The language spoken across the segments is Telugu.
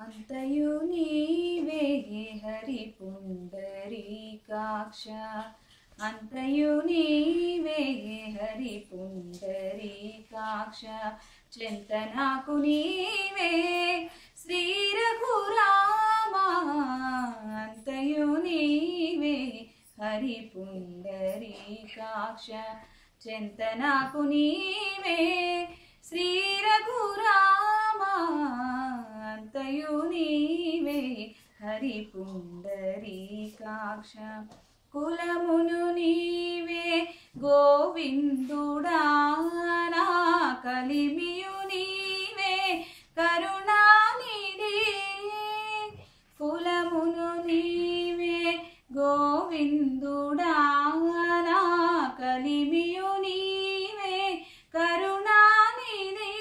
అంతయు నీవే హరి పుండరీకాక్ష అంతయు నీవే హరి పుండరీకాక్ష చింతనాకు నీవే శ్రీ రఘురామా అంతయు నీవే హరి పుండరీకాక్ష చింతనాకు నీవే శ్రీ రఘురామా అంతయు నీవే హరి పుండరీకాక్ష కులమును నీవే గోవిందుడా నా కలిమియు నీవే కరుణానిధి కులమును నీవే గోవిందుడా నా కలిమియు నీవే కరుణానిధి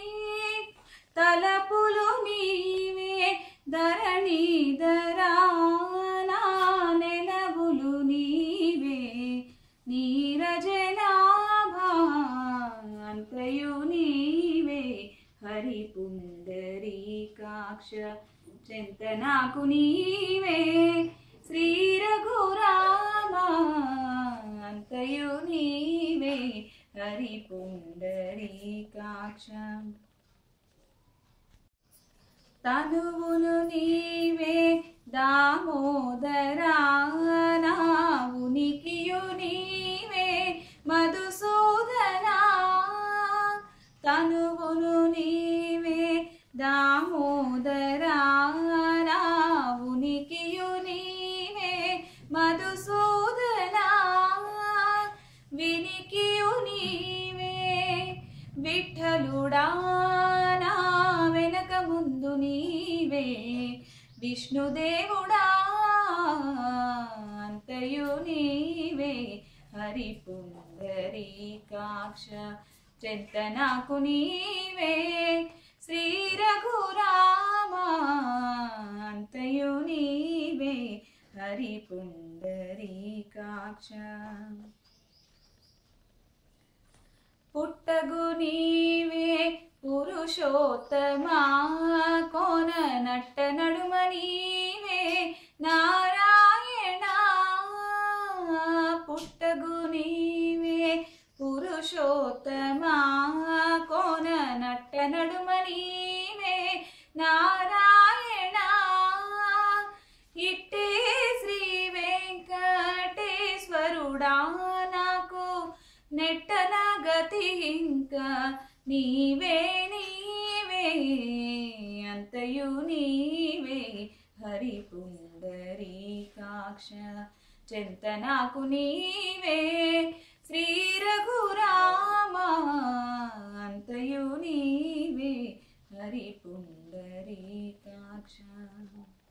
తలపులు నీవే ధరణిధరా నా నెలవులు నీవే నీరజనాభా అంతయు నీవే హరి పుండరీకాక్ష చింతనాకు నీవే శ్రీ రఘురామా అంతయు నీవే హరి పుండరీకాక్ష తనువును నీవే దామోదరా నా ఉనికియు నీవే మధుసూదనా తనువును నీవే దామోదరా నా ఉనికియు నీవే మధుసూదనా వినికియు నీవే విఠలుడా నా వెనక ముందు నీవే విష్ణుదేవుడా అంతయు నీవే హరి పుండరీకాక్ష చింతనాకు నీవే శ్రీ రఘురామా అంతయు నీవే హరి పుండరీకాక్ష పుట్టగు నీవే పురుషోత్తమా కోన నట్ట నడుమ నీవే నారాయణ పుట్టగు నీవే పురుషోత్తమా కోన నట్ట నడుమ నీవే నారాయణ ఇట్టే శ్రీ వెంకటేశ్వరుడా నాకు నెట్టన గతి ఇంకా నీవే నీవే అంతయు నీవే హరి పుండరీకాక్ష చింతనాకు నీవే శ్రీ రఘురామా అంతయు నీవే హరి పుండరీకాక్ష